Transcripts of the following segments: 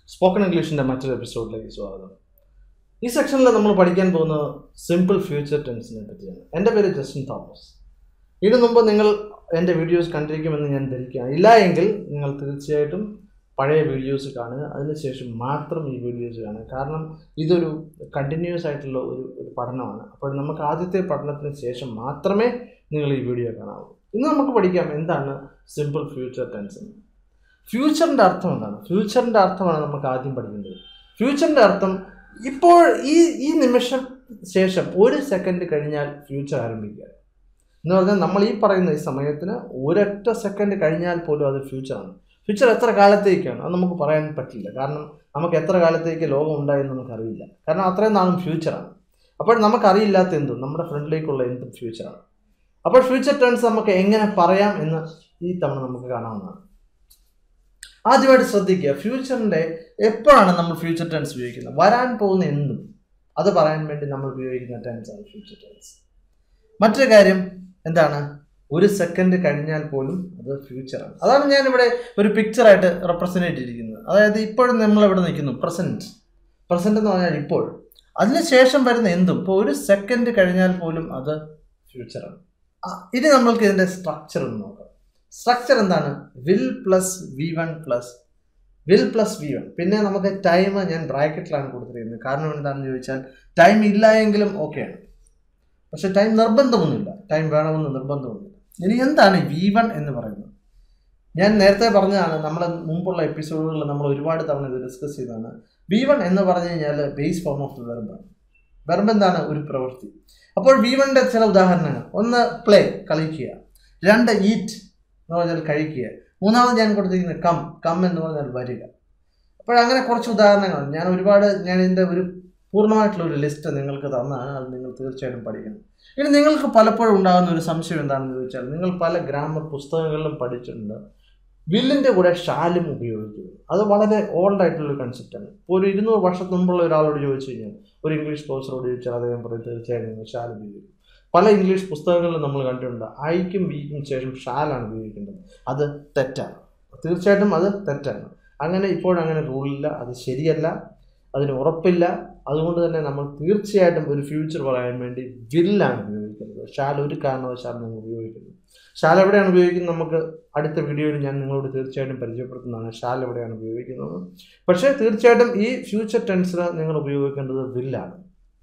spoken ഇംഗ്ലീഷിൻ്റെ മറ്റൊരു എപ്പിസോഡിലേക്ക് സ്വാഗതം ഈ സെക്ഷനിൽ നമ്മൾ പഠിക്കാൻ പോകുന്നത് സിമ്പിൾ ഫ്യൂച്ചർ ടെൻസിനെ പറ്റിയാണ് എൻ്റെ പേര് ജസ്റ്റിൻ തോമസ് ഇതിനു മുമ്പ് നിങ്ങൾ എൻ്റെ വീഡിയോസ് കണ്ടിരിക്കുമെന്ന് ഞാൻ ധരിക്കുകയാണ് ഇല്ല എങ്കിൽ നിങ്ങൾ തീർച്ചയായിട്ടും പഴയ വീഡിയോസ് കാണുക അതിനുശേഷം മാത്രം ഈ വീഡിയോസ് കാണുക കാരണം ഇതൊരു കണ്ടിന്യൂസ് ആയിട്ടുള്ള ഒരു ഒരു പഠനമാണ് അപ്പോൾ നമുക്ക് ആദ്യത്തെ പഠനത്തിന് ശേഷം മാത്രമേ നിങ്ങൾ ഈ വീഡിയോ കാണാവൂ ഇന്ന് നമുക്ക് പഠിക്കാം എന്താണ് സിമ്പിൾ ഫ്യൂച്ചർ ടെൻസ് എന്ന് ഫ്യൂച്ചറിൻ്റെ അർത്ഥം എന്താണ് ഫ്യൂച്ചറിൻ്റെ അർത്ഥമാണ് നമുക്ക് ആദ്യം പഠിക്കേണ്ടത് ഫ്യൂച്ചറിൻ്റെ അർത്ഥം ഇപ്പോൾ ഈ ഈ നിമിഷം ശേഷം ഒരു സെക്കൻഡ് കഴിഞ്ഞാൽ ഫ്യൂച്ചർ ആരംഭിക്കുക എന്ന് പറഞ്ഞാൽ നമ്മൾ ഈ പറയുന്ന ഈ സമയത്തിന് ഒരൊറ്റ സെക്കൻഡ് കഴിഞ്ഞാൽ പോലും അത് ഫ്യൂച്ചറാണ് ഫ്യൂച്ചർ എത്ര കാലത്തേക്കാണ് അത് നമുക്ക് പറയാൻ പറ്റില്ല കാരണം നമുക്ക് എത്ര കാലത്തേക്ക് ലോകം ഉണ്ടായെന്ന് നമുക്കറിയില്ല കാരണം അത്രയും നാളും ഫ്യൂച്ചറാണ് അപ്പോൾ നമുക്കറിയില്ലാത്ത എന്തും നമ്മുടെ ഫ്രണ്ടിലേക്കുള്ള എന്തും ഫ്യൂച്ചറാണ് അപ്പോൾ ഫ്യൂച്ചർ ടെൻസ് നമുക്ക് എങ്ങനെ പറയാം എന്ന് ഈ തവണ നമുക്ക് കാണാവുന്നതാണ് ആദ്യമായിട്ട് ശ്രദ്ധിക്കുക ഫ്യൂച്ചറിൻ്റെ എപ്പോഴാണ് നമ്മൾ ഫ്യൂച്ചർ ടെൻസ് ഉപയോഗിക്കുന്നത് വരാൻ പോകുന്ന എന്തും അത് പറയാൻ വേണ്ടി നമ്മൾ ഉപയോഗിക്കുന്ന ടെൻസ് ആണ് ഫ്യൂച്ചർ ടെൻസ് മറ്റൊരു കാര്യം എന്താണ് ഒരു സെക്കൻഡ് കഴിഞ്ഞാൽ പോലും അത് ഫ്യൂച്ചറാണ് അതാണ് ഞാനിവിടെ ഒരു പിക്ചറായിട്ട് റെപ്രസെൻ്റ് ചെയ്തിരിക്കുന്നത് അതായത് ഇപ്പോഴും നമ്മൾ ഇവിടെ നിൽക്കുന്നു പ്രസൻറ്റ് പ്രസൻറ്റ് എന്ന് പറഞ്ഞാൽ ഇപ്പോൾ അതിനുശേഷം വരുന്ന എന്തും ഇപ്പോൾ ഒരു സെക്കൻഡ് കഴിഞ്ഞാൽ പോലും അത് ഫ്യൂച്ചറാണ് ഇനി നമ്മൾക്ക് ഇതിൻ്റെ സ്ട്രക്ചർ ഒന്ന് നോക്കാം സ്ട്രക്ചർ എന്താണ് will plus V one plus will plus V one പിന്നെ നമുക്ക് ടൈം ഞാൻ ബ്രാക്കറ്റിലാണ് കൊടുത്തിരിക്കുന്നത് കാരണം എന്താണെന്ന് ചോദിച്ചാൽ ടൈം ഇല്ല എങ്കിലും ഓക്കെയാണ് പക്ഷെ ടൈം നിർബന്ധമൊന്നുമില്ല ടൈം വേണമെന്ന് നിർബന്ധമൊന്നുമില്ല ഇനി എന്താണ് വി വൺ എന്ന് പറയുന്നത് ഞാൻ നേരത്തെ പറഞ്ഞതാണ് നമ്മൾ മുമ്പുള്ള എപ്പിസോഡുകളിൽ നമ്മൾ ഒരുപാട് തവണ ഇത് ഡിസ്കസ് ചെയ്തതാണ് വി വൺ എന്ന് പറഞ്ഞു കഴിഞ്ഞാൽ ബേസ് ഫോം ഓഫ് ദ വെർബാണ് വെർബ് എന്താണ് ഒരു പ്രവൃത്തി അപ്പോൾ വി വണ്ണിൻ്റെ ചില ഉദാഹരണങ്ങൾ ഒന്ന് പ്ലേ കളിക്കുക രണ്ട് ഈറ്റ് എന്ന് പറഞ്ഞാൽ കഴിക്കുക മൂന്നാമത് ഞാൻ കൊടുത്തിരിക്കുന്നത് കം കം എന്ന് പറഞ്ഞാൽ വരിക അപ്പോൾ അങ്ങനെ കുറച്ച് ഉദാഹരണങ്ങൾ ഞാൻ ഒരുപാട് ഞാൻ ഇതിൻ്റെ ഒരു പൂർണ്ണമായിട്ടുള്ള ഒരു ലിസ്റ്റ് നിങ്ങൾക്ക് തന്നാണ് അത് നിങ്ങൾ തീർച്ചയായിട്ടും പഠിക്കണം ഇനി നിങ്ങൾക്ക് പലപ്പോഴും ഉണ്ടാകുന്ന ഒരു സംശയം എന്താണെന്ന് ചോദിച്ചാൽ നിങ്ങൾ പല ഗ്രാമർ പുസ്തകങ്ങളിലും പഠിച്ചിട്ടുണ്ട് വില്ലിൻ്റെ കൂടെ ഷാലും ഉപയോഗിക്കുന്നു അത് വളരെ ഓൾഡ് ആയിട്ടുള്ളൊരു കൺസെപ്റ്റാണ് ഇപ്പോൾ ഒരു ഇരുന്നൂറ് വർഷത്തിന് മുമ്പുള്ള ഒരാളോട് ചോദിച്ചു കഴിഞ്ഞാൽ ഒരു ഇംഗ്ലീഷ് പ്രൊഫസറോട് ചോദിച്ചാൽ അദ്ദേഹം പറയും തീർച്ചയായും നിങ്ങൾ ഷാൽ ഉപയോഗിക്കും പല ഇംഗ്ലീഷ് പുസ്തകങ്ങളിലും നമ്മൾ കണ്ടിട്ടുണ്ട് ഐക്കും വിക്കും ശേഷം ഷാലാണ് ഉപയോഗിക്കേണ്ടത് അത് തെറ്റാണ് തീർച്ചയായിട്ടും അത് തെറ്റാണ് അങ്ങനെ ഇപ്പോഴങ്ങനെ റൂളില്ല അത് ശരിയല്ല അതിന് ഉറപ്പില്ല അതുകൊണ്ട് തന്നെ നമ്മൾ തീർച്ചയായിട്ടും ഒരു ഫ്യൂച്ചർ പറയാൻ വേണ്ടി വില്ലാണ് ഉപയോഗിക്കുന്നത് ഷാൽ ഒരു കാരണവശാലും നിങ്ങൾ ഉപയോഗിക്കുന്നത് ഷാൽ എവിടെയാണ് ഉപയോഗിക്കുന്നത് നമുക്ക് അടുത്ത വീഡിയോയിൽ ഞാൻ നിങ്ങളോട് തീർച്ചയായിട്ടും പരിചയപ്പെടുത്തുന്നതാണ് ഷാൽ എവിടെയാണ് ഉപയോഗിക്കുന്നത് പക്ഷേ തീർച്ചയായിട്ടും ഈ ഫ്യൂച്ചർ ടെൻസിൽ നിങ്ങൾ ഉപയോഗിക്കേണ്ടത് വില്ലാണ്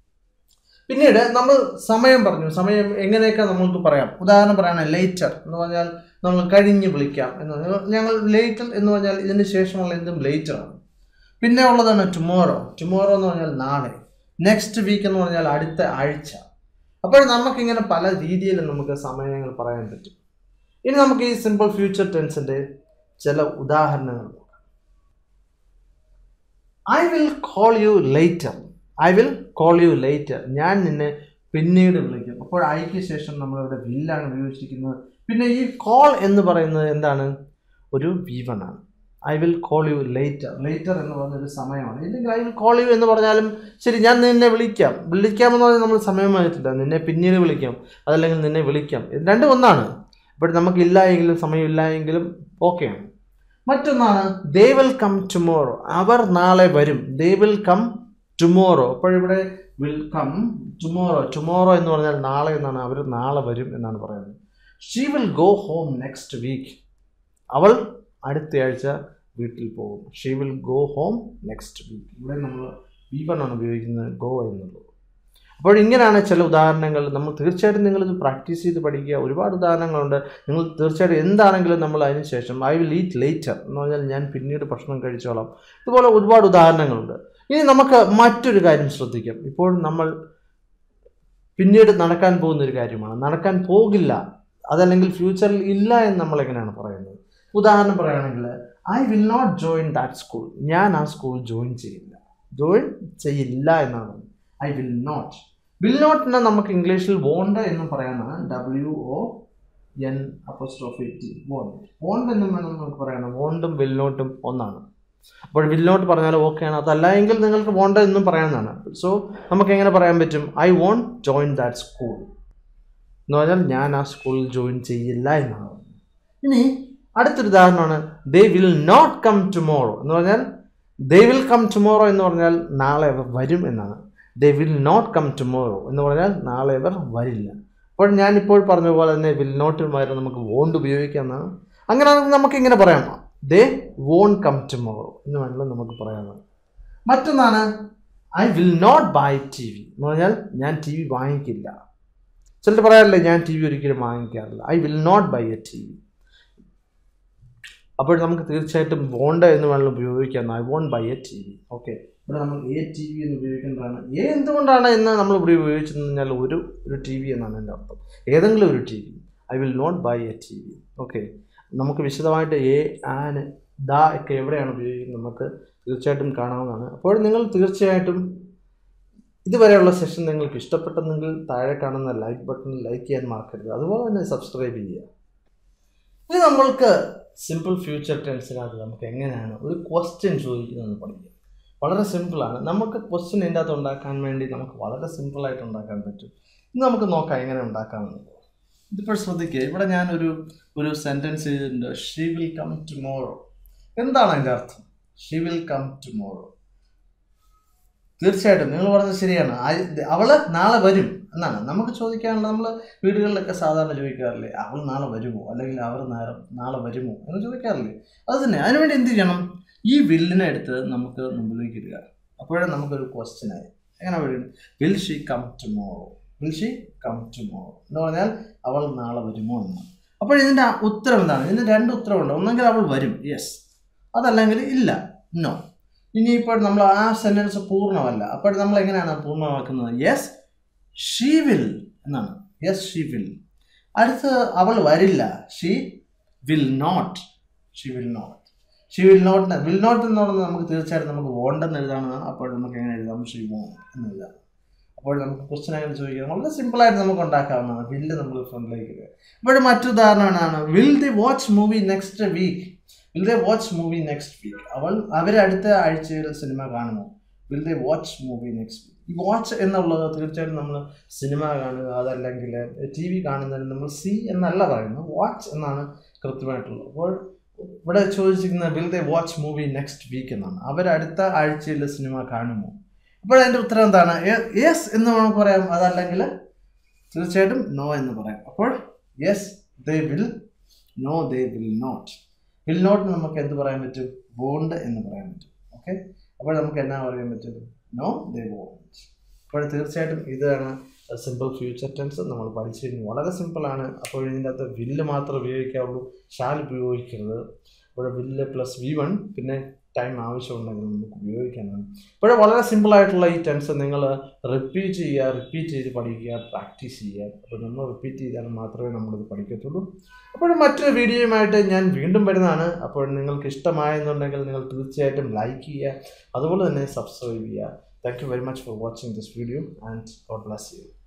പിന്നീട് നമ്മൾ സമയം പറഞ്ഞു സമയം എങ്ങനെയൊക്കെ നമുക്ക് പറയാം ഉദാഹരണം പറയുകയാണ് ലേറ്റർ എന്ന് പറഞ്ഞാൽ നമ്മൾ കഴിഞ്ഞ് വിളിക്കാം എന്ന് പറഞ്ഞാൽ ഞങ്ങൾ ലേറ്റർ എന്ന് പറഞ്ഞാൽ ഇതിന് ശേഷമുള്ള എന്തും ലേറ്ററാണ് പിന്നെ ഉള്ളതാണ് ടുമോറോ ടുമോറോ എന്ന് പറഞ്ഞാൽ നാളെ നെക്സ്റ്റ് വീക്ക് എന്ന് പറഞ്ഞാൽ അടുത്ത ആഴ്ച അപ്പോൾ നമുക്കിങ്ങനെ പല രീതിയിൽ നമുക്ക് സമയങ്ങൾ പറയാൻ പറ്റും ഇനി നമുക്ക് ഈ സിമ്പിൾ ഫ്യൂച്ചർ ടെൻസിൻ്റെ ചില ഉദാഹരണങ്ങൾ നോക്കാം I will call you later I will call you later ഞാൻ നിന്നെ പിന്നീട് വിളിക്കും അപ്പോൾ ഐക്ക് ശേഷം നമ്മളിവിടെ വില്ലാണ് ഉപയോഗിച്ചിരിക്കുന്നത് പിന്നെ ഈ കോൾ എന്ന് പറയുന്നത് എന്താണ് ഒരു വി വൺ ആണ് I will call you later later എന്ന് പറഞ്ഞൊരു സമയമാണ് ഇല്ലെങ്കിൽ ഐ വിൽ കോൾ യു എന്ന് പറഞ്ഞാലും ശരി ഞാൻ നിന്നെ വിളിക്കാം വിളിക്കാമെന്ന് പറഞ്ഞാൽ നമ്മൾ സമയമായിട്ടില്ല നിന്നെ പിന്നീട് വിളിക്കാം അതല്ലെങ്കിൽ നിന്നെ വിളിക്കാം ഇത് രണ്ടും ഒന്നാണ് ഇപ്പോൾ നമുക്കില്ല എങ്കിലും സമയമില്ല എങ്കിലും ഓക്കെയാണ് മറ്റൊന്നാണ് ദേ വിൽ കം ടുമോറോ അവർ നാളെ വരും ദേ വിൽ കം ടുമോറോ അപ്പോൾ ഇവിടെ വിൽ കം ടുമോറോ ടുമോറോ എന്ന് പറഞ്ഞാൽ നാളെ എന്നാണ് അവർ നാളെ വരും എന്നാണ് പറയുന്നത് she will go home next week അവൾ അടുത്തയാഴ്ച വീട്ടിൽ പോകും she will go home next week ഇവിടെ നമ്മൾ വി വൺ ആണ് ഉപയോഗിക്കുന്നത് ഗോ എന്നുള്ളത് അപ്പോൾ ഇങ്ങനെയാണ് ചില ഉദാഹരണങ്ങൾ നമ്മൾ തീർച്ചയായിട്ടും നിങ്ങളിത് പ്രാക്ടീസ് ചെയ്ത് പഠിക്കുക ഒരുപാട് ഉദാഹരണങ്ങളുണ്ട് നിങ്ങൾ തീർച്ചയായിട്ടും എന്താണെങ്കിലും നമ്മൾ അതിന് ശേഷം ഐ വിൽ ഈറ്റ് ലേറ്റർ എന്ന് പറഞ്ഞാൽ ഞാൻ പിന്നീട് ഭക്ഷണം കഴിച്ചോളാം ഇതുപോലെ ഒരുപാട് ഉദാഹരണങ്ങളുണ്ട് ഇനി നമുക്ക് മറ്റൊരു കാര്യം ശ്രദ്ധിക്കാം ഇപ്പോൾ നമ്മൾ പിന്നീട് നടക്കാൻ പോകുന്ന ഒരു കാര്യമാണ് നടക്കാൻ പോകില്ല അതല്ലെങ്കിൽ ഫ്യൂച്ചറിൽ ഇല്ല എന്ന് നമ്മൾ എങ്ങനെയാണ് പറയുന്നത് ഉദാഹരണം പറയുകയാണെങ്കിൽ I will not join that school ഞാൻ ആ സ്കൂൾ ജോയിൻ ചെയ്യില്ല ജോയിൻ ചെയ്യില്ല എന്നാണ് ഐ വിൽ നോട്ട് വിൽ നോട്ടിനെ നമുക്ക് ഇംഗ്ലീഷിൽ വോണ്ട് എന്നും പറയാനാണ് W O N apostrophe T won't won't എന്നും വേണം നമുക്ക് പറയണം വോണ്ടും വിൽ നോട്ടും ഒന്നാണ് അപ്പോൾ വിൽ നോട്ട് പറഞ്ഞാൽ ഓക്കെയാണ് അതല്ല എങ്കിൽ നിങ്ങൾക്ക് വോണ്ട് എന്നും പറയാവുന്നതാണ് സോ നമുക്ക് എങ്ങനെ പറയാൻ പറ്റും I won't join that school എന്ന് പറഞ്ഞാൽ ഞാൻ ആ സ്കൂളിൽ ജോയിൻ ചെയ്യില്ല എന്നാണ് ഇനി അടുത്തൊരു ഉദാഹരണമാണ് they will not come tomorrow എന്ന് പറഞ്ഞാൽ ദേ വിൽ കം ടുമോറോ എന്ന് പറഞ്ഞാൽ നാളെ അവർ വരും എന്നാണ് they will not come tomorrow എന്ന് പറഞ്ഞാൽ നാളെ അവർ വരില്ല അപ്പോൾ ഞാനിപ്പോൾ പറഞ്ഞ പോലെ തന്നെ വിൽ നോട്ട് പകരം നമുക്ക് വോണ്ട് ഉപയോഗിക്കാമെന്നാണ് അങ്ങനെയാണെങ്കിൽ നമുക്ക് ഇങ്ങനെ പറയാം ദേ വോൺ കം ടുമോറോ എന്ന് വേണമെങ്കിൽ നമുക്ക് പറയാവുന്നതാണ് മറ്റൊന്നാണ് I will not buy T V എന്ന് പറഞ്ഞാൽ ഞാൻ ടി വി വാങ്ങിക്കില്ല ചിലർ പറയാറില്ലേ ഞാൻ ടി വി ഒരിക്കലും വാങ്ങിക്കാറില്ല I will not buy a T V അപ്പോൾ നമുക്ക് തീർച്ചയായിട്ടും വോണ്ട എന്ന് വേണമെങ്കിൽ ഉപയോഗിക്കാം I won't buy a T V okay ഇവിടെ നമ്മൾ എ ടി വി എന്ന് ഉപയോഗിക്കേണ്ടതാണ് എ എന്തുകൊണ്ടാണ് എന്ന് നമ്മൾ ഇവിടെ ഉപയോഗിച്ചതെന്ന് പറഞ്ഞാൽ ഒരു ഒരു ടി വി എന്നാണ് എൻ്റെ അർത്ഥം ഏതെങ്കിലും ഒരു T V I will not buy a T V okay നമുക്ക് വിശദമായിട്ട് എ ആൻ ദ ഒക്കെ എവിടെയാണ് ഉപയോഗിക്കുന്നത് നമുക്ക് തീർച്ചയായിട്ടും കാണാവുന്നതാണ് അപ്പോൾ നിങ്ങൾ തീർച്ചയായിട്ടും ഇതുവരെയുള്ള സെഷൻ നിങ്ങൾക്ക് ഇഷ്ടപ്പെട്ടെങ്കിൽ താഴെ കാണുന്ന ലൈക്ക് ബട്ടണിൽ ലൈക്ക് ചെയ്യാൻ മറക്കരുത് അതുപോലെ തന്നെ സബ്സ്ക്രൈബ് ചെയ്യുക ഇനി നമ്മൾക്ക് സിമ്പിൾ ഫ്യൂച്ചർ ടെൻസിനകത്ത് നമുക്ക് എങ്ങനെയാണ് ഒരു ക്വസ്റ്റ്യൻ ചോദിക്കുന്നത് പഠിക്കുക വളരെ സിമ്പിളാണ് നമുക്ക് ക്വസ്റ്റ്യൻ ഇതിൻ്റെ അകത്ത് ഉണ്ടാക്കാൻ വേണ്ടി നമുക്ക് വളരെ സിമ്പിളായിട്ട് ഉണ്ടാക്കാൻ പറ്റും ഇന്ന് നമുക്ക് നോക്കാം എങ്ങനെ ഉണ്ടാക്കാമെന്ന് ഇതിപ്പോൾ ശ്രദ്ധിക്കുക ഇവിടെ ഞാനൊരു ഒരു സെൻറ്റൻസ് ചെയ്തിട്ടുണ്ട് ഷീ വിൽ കം ടുമോറോ എന്താണ് അതിൻ്റെ അർത്ഥം ഷീ വിൽ കം ടുമോറോ തീർച്ചയായിട്ടും നിങ്ങൾ പറഞ്ഞത് ശരിയാണ് ആ- അവള് നാളെ വരും എന്നാണ് നമുക്ക് ചോദിക്കാനുള്ള നമ്മൾ വീടുകളിലൊക്കെ സാധാരണ ചോദിക്കാറില്ലേ അവൾ നാളെ വരുമോ അല്ലെങ്കിൽ അവർ നാളെ നാളെ വരുമോ എന്ന് ചോദിക്കാറില്ലേ അത് തന്നെ അതിനുവേണ്ടി എന്ത് ചെയ്യണം ഈ വില്ലിനെ എടുത്ത് നമുക്ക് മുമ്പിലേക്ക് ഇടുക അപ്പോഴേ നമുക്കൊരു ക്വസ്റ്റ്യൻ ആയി എങ്ങനെ വരും will she come tomorrow will she come tomorrow എന്ന് പറഞ്ഞാൽ അവൾ നാളെ വരുമോ എന്ന് അപ്പോൾ ഇതിൻ്റെ ഉത്തരം എന്താണ് ഇതിന് രണ്ട് ഉത്തരവുണ്ട് ഒന്നെങ്കിൽ അവൾ വരും യെസ് അതല്ലെങ്കിൽ ഇല്ല നോ ഇനിയിപ്പോൾ നമ്മൾ ആ സെൻറ്റൻസ് പൂർണ്ണമല്ല അപ്പോൾ നമ്മൾ എങ്ങനെയാണ് പൂർണ്ണമാക്കുന്നത് യെസ് ഷീ വിൽ എന്നാണ് യെസ് ഷീ വിൽ അടുത്ത് അവൾ വരില്ല she will not she will not she will not will not എന്ന് പറയുന്നത് നമുക്ക് തീർച്ചയായിട്ടും നമുക്ക് വോണ്ടെന്ന് എഴുതാനാണ് അപ്പോൾ നമുക്ക് എങ്ങനെ എഴുതാം ഷീ വോൺ എന്ന് എഴുതാം അപ്പോൾ നമുക്ക് ക്വസ്റ്റ്യൻ അങ്ങനെ ചോദിക്കാം വളരെ സിമ്പിളായിട്ട് നമുക്ക് ഉണ്ടാക്കാവുന്നതാണ് വില്ല് നമ്മൾ ഫ്രണ്ടിലേക്ക് ഇടുക ഇവിടെ മറ്റൊരു ഉദാഹരണമാണ് will they watch movie next week will they watch movie next week അവൾ അവർ അടുത്ത ആഴ്ചയിൽ സിനിമ കാണുമോ will they watch movie next week ഈ വാച്ച് എന്നുള്ളത് തീർച്ചയായിട്ടും നമ്മൾ സിനിമ കാണുക അതല്ലെങ്കിൽ ടി വി കാണുന്നതിന് നമ്മൾ സി എന്നല്ല പറയുന്നത് വാച്ച് എന്നാണ് കൃത്യമായിട്ടുള്ളത് അപ്പോൾ ഇവിടെ ചോദിച്ചിരിക്കുന്നത് will they watch movie next week എന്നാണ് അവർ അടുത്ത ആഴ്ചയിൽ സിനിമ കാണുമോ അപ്പോൾ അതിൻ്റെ ഉത്തരം എന്താണ് യെസ് എന്ന് നമുക്ക് പറയാം അതല്ലെങ്കിൽ തീർച്ചയായിട്ടും നോ എന്ന് പറയാം അപ്പോൾ yes they will no they will not will not നമുക്ക് എന്ത് പറയാൻ പറ്റും വോണ്ട് എന്ന് പറയാൻ പറ്റും ഓക്കെ അപ്പോൾ നമുക്ക് എന്നാ പറയാൻ പറ്റും നോ ദേ വോണ്ട് അപ്പോൾ തീർച്ചയായിട്ടും ഇതാണ് സിമ്പിൾ ഫ്യൂച്ചർ ടെൻസ് നമ്മൾ പഠിച്ചു കഴിഞ്ഞു വളരെ സിമ്പിളാണ് അപ്പോൾ ഇതിൻ്റെ അകത്ത് വില്ല് മാത്രമേ ഉപയോഗിക്കാവുള്ളൂ ഷാൽ ഉപയോഗിക്കരുത് ഇവിടെ വില്ല് പ്ലസ് വി വൺ പിന്നെ ടൈം ആവശ്യമുണ്ടെങ്കിൽ നമുക്ക് ഉപയോഗിക്കാനാണ് ഇപ്പോൾ വളരെ സിമ്പിളായിട്ടുള്ള ഈ ടെൻസ് നിങ്ങൾ റിപ്പീറ്റ് ചെയ്യുക റിപ്പീറ്റ് ചെയ്ത് പഠിക്കുക പ്രാക്ടീസ് ചെയ്യുക അപ്പോൾ നമ്മൾ റിപ്പീറ്റ് ചെയ്താൽ മാത്രമേ നമ്മളിത് പഠിക്കത്തുള്ളൂ അപ്പോൾ മറ്റൊരു വീഡിയോയുമായിട്ട് ഞാൻ വീണ്ടും വരുന്നതാണ് അപ്പോൾ നിങ്ങൾക്ക് ഇഷ്ടമായെന്നുണ്ടെങ്കിൽ നിങ്ങൾ തീർച്ചയായിട്ടും ലൈക്ക് ചെയ്യുക അതുപോലെ തന്നെ സബ്സ്ക്രൈബ് ചെയ്യുക thank you very much for watching this video and God bless U